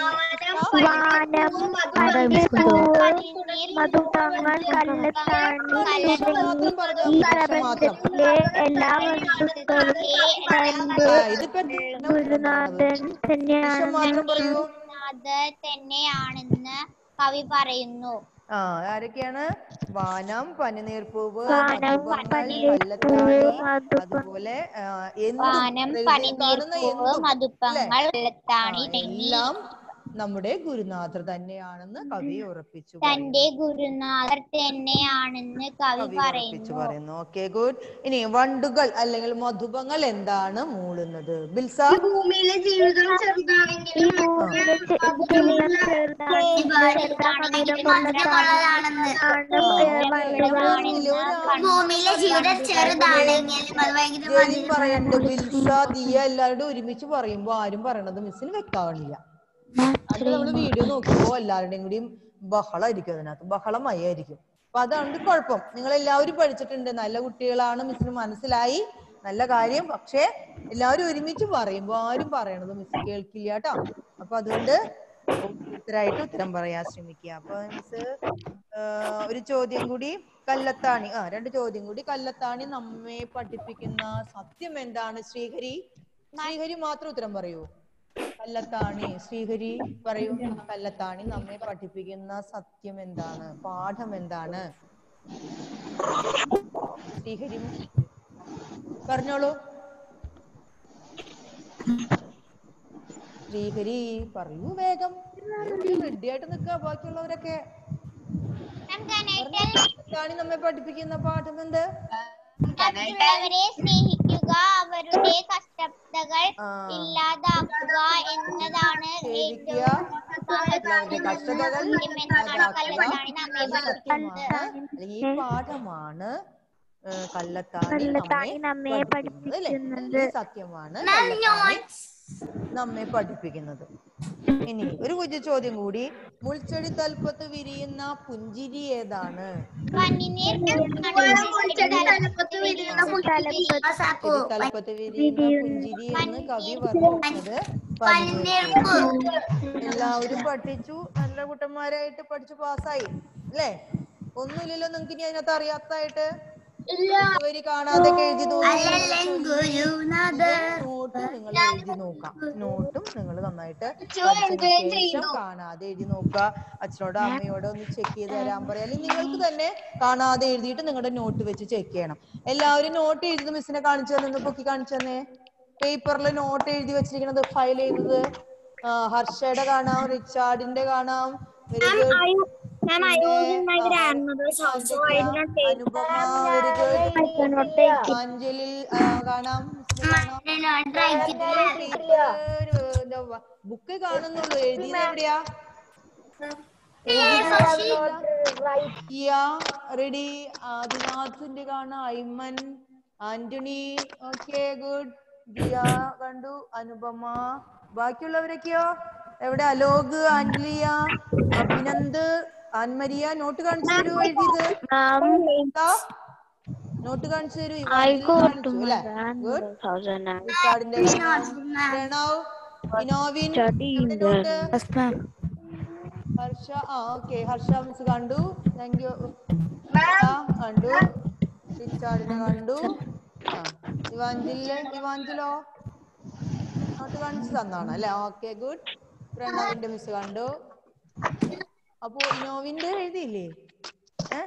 മധുതങ്ങൾ കല്ലെത്താണി മാത്രം പറഞ്ഞാൽ ഈ മതി, അക്ഷരം മാത്രം പ്രപഞ്ചത്തിലെ എല്ലാ വസ്തുക്കളും തന്റെ ആ, ഇതിപ്പോ എന്തിനാ ഗുരുനാഥൻ അക്ഷരം തന്നെയാണ് മാത്രം പറയൂ തന്നെയാണെന്ന് കവി പറയുന്നു ആ ആരൊക്കെയാണ് വാനം പനിനീർപ്പൂവ് വാനം, മധുപങ്ങൾ, പനിനീർപ്പൂവ്, കല്ലത്താണി മധുപ- അതുപോലെ ആ, എന്തും വാനം പ്രകൃതിയിൽ കാണുന്ന പനിനീർപ്പൂവ് എന്തും, മധുപ്പങ്ങൾ അല്ലേ? വെള്ളത്താണി ആ, തെങ്ങി എല്ലാം നമ്മുടെ ഗുരുനാഥർ തന്നെയാണെന്ന് കവി ഉറപ്പിച്ചു തന്റെ ഗുരുനാഥർ തന്നെയാണെന്ന് കവി കവി ഉറപ്പിച്ചു പറയുന്നു ഓക്കെ ഗുഡ് ഇനി വണ്ടുകൾ അല്ലെങ്കിൽ മധുപങ്ങൾ എന്താണ് മൂളുന്നത് ബിൽസ ഭൂമിയിലെ ജീവിതം ചെറുതാണെങ്കിലും ഭൂമിയിലെ ജീവിതം ചെറുതാണെങ്കിലും അത് ഭയങ്കര ജെലിൻ പറയണ്ട് ബിൽസ ദിയ എല്ലാവരുടെ ഒരുമിച്ച് പറയുമ്പോ ആരും പറയണത് മിസ്സിന് വെക്കാവണില്ല അത് നമ്മൾ വീഡിയോ നോക്കുമ്പോ എല്ലാവരുടെയും കൂടിയും ബഹളമായിരിക്കും അതിനകത്ത് ബഹളമയായിരിക്കും അപ്പൊ അതാണ് കുഴപ്പം നിങ്ങൾ എല്ലാവരും പഠിച്ചിട്ടുണ്ട് നല്ല കുട്ടികളാണ് മിസ്സിന് മനസ്സിലായി നല്ല കാര്യം പക്ഷേ എല്ലാവരും ഒരുമിച്ച് പറയുമ്പോ ആരും പറയണത് മിസ് കേൾക്കില്ല കേട്ടോ അപ്പൊ അതുകൊണ്ട് ഉത്തരായിട്ട് ഉത്തരം പറയാൻ ശ്രമിക്കുക അപ്പൊ മിസ് ഒരു ചോദ്യം കൂടി കല്ലത്താണി ആ രണ്ട് ചോദ്യം കൂടി കല്ലത്താണി നമ്മെ പഠിപ്പിക്കുന്ന സത്യം എന്താണ് ശ്രീഹരി ശ്രീഹരി മാത്രം ഉത്തരം പറയൂ കല്ലത്താണി ശ്രീഹരി പറയൂ കല്ലത്താണി നമ്മെ പഠിപ്പിക്കുന്ന സത്യം എന്താണ് പാഠം എന്താണ് ശ്രീഹരി പറഞ്ഞോളൂ ശ്രീഹരി പറയൂ വേഗം റെഡി ആയിട്ട് നിക്ക ബാക്കിയുള്ളവരൊക്കെ കല്ലത്താണി നമ്മെ പഠിപ്പിക്കുന്ന പാഠം എന്ത് മറ്റുള്ളവരെ സ്നേഹിക്കുക അവരുടെ കഷ്ടതകൾ ആ. ഇല്ലാതാക്കുക എന്നതാണ് സേവിക്കുക ഏറ്റവും മറ്റുള്ളവരുടെ കഷ്ടതകൾ എന്നാണ് കല്ലത്താണി നമ്മെ ഇത് പഠിപ്പിക്കുന്നത് സത്യമാണ് അല്ലെങ്കിൽ ഈ പാഠമാണ് ഏ, കള്ളത്താണി കള്ളത്താണി നമ്മെ നമ്മെ പഠിപ്പിക്കുന്നത് അല്ലേ പഠിപ്പിക്കുന്നത്. ഈ സത്യമാണ് കള്ളത്താണി നമ്മെ പഠിപ്പിക്കുന്നത് ഇനി ഒരു കുഞ്ഞു ചോദ്യം കൂടി മുൾച്ചെടി തൽപ്പത്ത് വിരിയുന്ന പുഞ്ചിരി ഏതാണ് പനിനീർ ചെടി തലപ്പത്ത് വിരിയുന്ന പുഞ്ചിരി എന്ന് കവി പറഞ്ഞത് പനിനീർപ്പൂ. എല്ലാവരും പഠിച്ചു നല്ല കുട്ടന്മാരായിട്ട് പഠിച്ചു പാസ്സായി അല്ലേ ഒന്നുമില്ലല്ലോ നിങ്ങക്ക് ഇനി അതിനകത്ത് അറിയാത്തതായിട്ട് വരി കാണാതെ എഴുതി നോട്ട് നിങ്ങൾ എഴുതി നോക്കാം നോട്ടും നിങ്ങൾ നന്നായിട്ട് പഠിച്ചതിന് ശേഷം കാണാതെ എഴുതി നോക്കുക അച്ഛനോടോ അമ്മയോടോ ഒന്ന് ചെക്ക് ചെയ്ത് തരാൻ പറയാം അല്ലെങ്കിൽ നിങ്ങൾക്ക് തന്നെ കാണാതെ എഴുതിയിട്ട് നിങ്ങളുടെ നോട്ട് വെച്ച് ചെക്ക് ചെയ്യണം എല്ലാവരും നോട്ട് എഴുതി മിസ്സിനെ കാണിച്ചു തന്നെ പൊക്കി കാണിച്ചു തന്നെ പേപ്പറിൽ നോട്ട് എഴുതി വെച്ചിരിക്കുന്നത് ഫയൽ ചെയ്തത് ആ, ഹർഷയുടെ കാണാം റിച്ചാർഡിന്റെ കാണാം very good Ma'am, I was in my grandmother's house, so I did not take Anupama very good I cannot take it. അഞ്ജലിൽ ആ, കാണാം ബുക്ക് കാണുന്നുള്ളൂ എഴുതിയത് എവിടെയാ റെഡി ആദിനാഥിന്റെ കാണാം Aiman Antony okay good Diya കണ്ടു അനുപമ ബാക്കിയുള്ളവരൊക്കെയോ എവിടെ അലോക് ആന്റലിയ അഭിനന്ദ് ആൻമരിയ നോട്ട് കാണിച്ചു തരൂ എഴുതിയത് Ma'am, നോട്ട് കാണിച്ചു തരൂ I ഇവാഞ്ചലിൻ go കാണിച്ചു to my അല്ലേ good grandmother's house and I റിച്ചാർഡിന്റെ പ്രണവ് ഇനോവിൻ study in എവിടെ note there. Yes, ma'am. Harsha ആ ഓക്കെ ഹർഷ മിസ് കണ്ടു താങ്ക് യു കണ്ടു റിച്ചാർഡിനെ കണ്ടു ആ ഇവാഞ്ചലിലെ ഇവാഞ്ചലോ നോട്ട് കാണിച്ചു തന്നാണ് അല്ലേ ഓക്കെ ഗുഡ് പ്രണവിന്റെ മിസ് കണ്ടു അപ്പോ ഇനോവിന്റെ എഴുതിയില്ലേ ഏ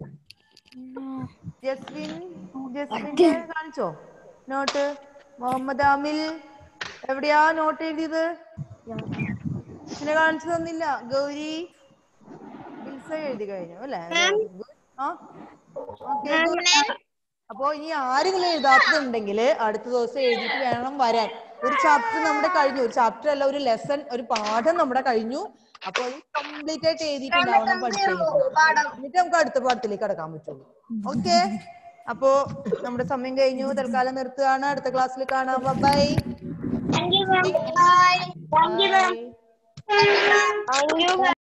ജസ്വിൻ ജസ്വിന്റെ കാണിച്ചോ നോട്ട് മുഹമ്മദ് ആമിൽ എവിടെയാ നോട്ട് എഴുതിയത് മിസ്സിനെ കാണിച്ചു തന്നില്ല ഗൗരി ഇൽസ എഴുതി കഴിഞ്ഞു അല്ലേ ആ ഓക്കെ അപ്പോ ഇനി ആരെങ്കിലും എഴുതാത്തതുണ്ടെങ്കിൽ അടുത്ത ദിവസം എഴുതിയിട്ട് വേണം വരാൻ ഒരു ചാപ്റ്റർ നമ്മുടെ കഴിഞ്ഞു ഒരു ചാപ്റ്റർ അല്ല ഒരു ലെസൺ ഒരു പാഠം നമ്മുടെ കഴിഞ്ഞു അപ്പൊ അത് കംപ്ലീറ്റ് ആയിട്ട് എഴുതിയിട്ടുണ്ടാവണം പഠിച്ചു എന്നിട്ട് നമുക്ക് അടുത്ത പാഠത്തിലേക്ക് കടക്കാൻ പറ്റുള്ളൂ ഓക്കെ അപ്പോ നമ്മുടെ സമയം കഴിഞ്ഞു തൽക്കാലം നിർത്തുകയാണ് അടുത്ത ക്ലാസ്സിൽ കാണാം bye Thank you, ma'am. Bye. By